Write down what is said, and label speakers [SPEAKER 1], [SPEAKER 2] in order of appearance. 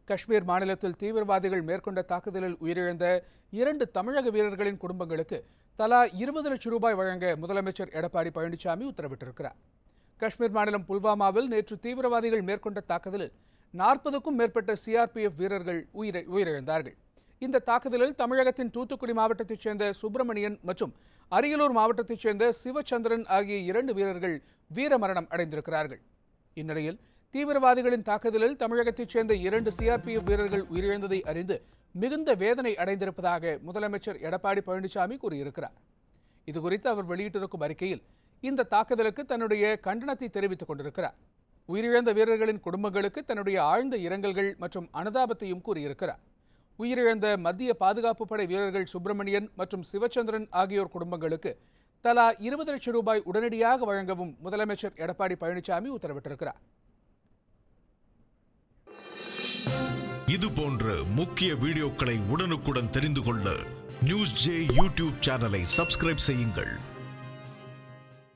[SPEAKER 1] காஷ்மீர் மாநிலத்தில் தீவிரவாதிகள் மேற்கொண்ட தாக்குதலில் உயிரிழந்த இரண்டு தமிழக வீரர்களின் குடும்பங்களுக்கு தலா இருபது லட்சம் ரூபாய் வழங்க முதலமைச்சர் எடப்பாடி பழனிசாமி உத்தரவிட்டிருக்கிறார் காஷ்மீர் மாநிலம் புல்வாமாவில் நேற்று தீவிரவாதிகள் மேற்கொண்ட தாக்குதலில் நாற்பதுக்கும் மேற்பட்ட சிஆர்பிஎஃப் வீரர்கள் உயிரை உயிரிழந்தார்கள் இந்த தாக்குதலில் தமிழகத்தின் தூத்துக்குடி மாவட்டத்தைச் சேர்ந்த சுப்பிரமணியன் மற்றும் அரியலூர் மாவட்டத்தைச் சேர்ந்த சிவச்சந்திரன் ஆகிய இரண்டு வீரர்கள் வீரமரணம் அடைந்திருக்கிறார்கள் இந்நிலையில் தீவிரவாதிகளின் தாக்குதலில் தமிழகத்தைச் சேர்ந்த இரண்டு சிஆர்பிஎஃப் வீரர்கள் உயிரிழந்ததை அறிந்து மிகுந்த வேதனை அடைந்திருப்பதாக முதலமைச்சர் எடப்பாடி பழனிசாமி கூறியிருக்கிறார் இதுகுறித்து அவர் வெளியிட்டிருக்கும் அறிக்கையில் இந்த தாக்குதலுக்கு தன்னுடைய கண்டனத்தை தெரிவித்துக் கொண்டிருக்கிறார் உயிரிழந்த வீரர்களின் குடும்பங்களுக்கு தன்னுடைய ஆழ்ந்த இரங்கல்கள் மற்றும் அனுதாபத்தையும் கூறியிருக்கிறார் உயிரிழந்த மத்திய பாதுகாப்பு படை வீரர்கள் சுப்பிரமணியன் மற்றும் சிவச்சந்திரன் ஆகியோர் குடும்பங்களுக்கு தலா இருபது லட்சம் ரூபாய் உடனடியாக வழங்கவும் முதலமைச்சர் எடப்பாடி பழனிசாமி உத்தரவிட்டிருக்கிறார்
[SPEAKER 2] இது போன்ற முக்கிய வீடியோக்களை உடனுக்குடன் தெரிந்து கொள்ள நியூஸ் ஜே யூடியூப் சேனலை சப்ஸ்கிரைப் செய்யுங்கள்